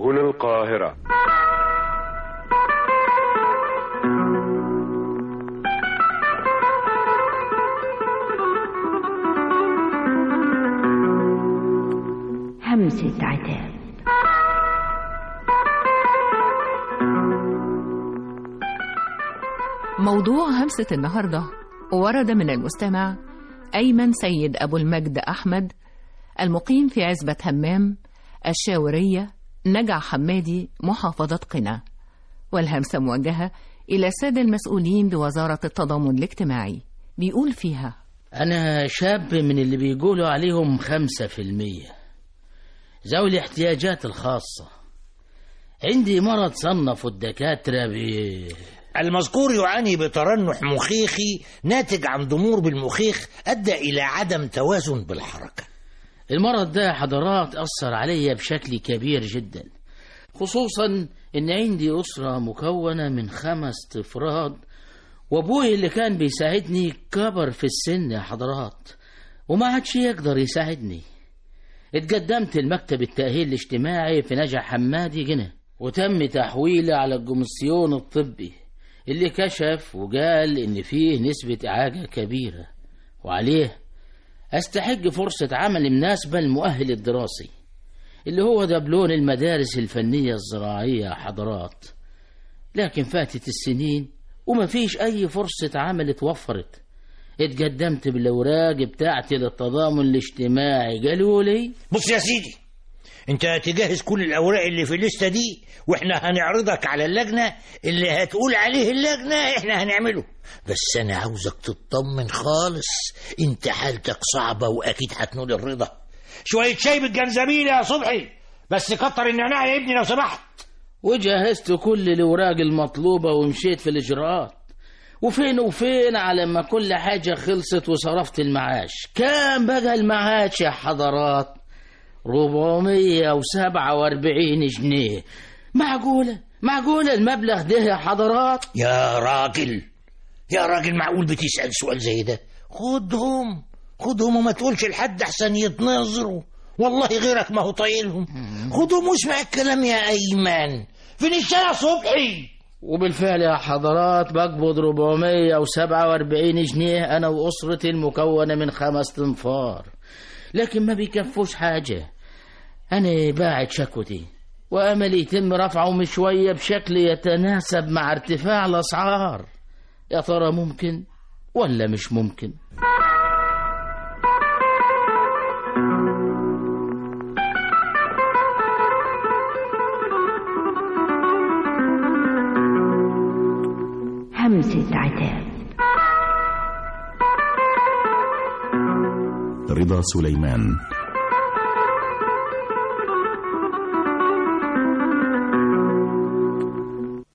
هنا القاهرة همسة عتاب موضوع همسة النهاردة ورد من المستمع أيمن سيد أبو المجد أحمد المقيم في عزبة همام الشاورية نجع حمادي محافظة قنا والهمسة موجهة إلى السادة المسؤولين بوزارة التضامن الاجتماعي بيقول فيها أنا شاب من اللي بيقولوا عليهم خمسة في المية ذوي الاحتياجات الخاصة عندي مرض صنفوا الدكاترة ب المذكور يعاني بترنح مخيخي ناتج عن ضمور بالمخيخ أدى إلى عدم توازن بالحركة المرض ده حضرات أثر عليا بشكل كبير جدا خصوصا إن عندي أسرة مكونة من خمس أفراد وأبوي اللي كان بيساعدني كبر في السن يا حضرات وما عادش يقدر يساعدني اتقدمت لمكتب التأهيل الاجتماعي في نجع حمادي جنة وتم تحويلي على الجمسيون الطبي اللي كشف وقال إن فيه نسبة إعاجة كبيرة وعليه أستحق فرصة عمل مناسبة للمؤهل الدراسي اللي هو دبلون المدارس الفنية الزراعية يا حضرات لكن فاتت السنين وما فيش أي فرصة عمل اتوفرت اتقدمت بالأوراق بتاعتي للتضامن الاجتماعي قالوا لي بص يا سيدي انت تجهز كل الاوراق اللي في الليسته دي واحنا هنعرضك على اللجنه اللي هتقول عليه اللجنه احنا هنعمله بس انا عاوزك تطمن خالص انت حالتك صعبه واكيد هتنول الرضا شويه شاي بالجنزبيل يا صبحي بس كتر النعناع يا ابني لو سمحت وجهزت كل الأوراق المطلوبة ومشيت في الإجراءات وفين وفين على ما كل حاجة خلصت وصرفت المعاش كام بقى المعاش يا حضرات 447 جنيه معقولة معقولة المبلغ ده يا حضرات يا راجل يا راجل معقول بتسأل سؤال زي ده خدهم خدهم وما تقولش لحد احسن يتناظروا والله غيرك ما هو طايلهم خدهم واسمع الكلام يا ايمن فين الشارع صبحي وبالفعل يا حضرات بقبض 447 جنيه أنا وأسرتي المكونة من خمس تنفار لكن ما بيكفوش حاجة أنا باعت شكوتي وأملي يتم رفعهم شوية بشكل يتناسب مع ارتفاع الأسعار يا ترى ممكن ولا مش ممكن همسة عتاب رضا سليمان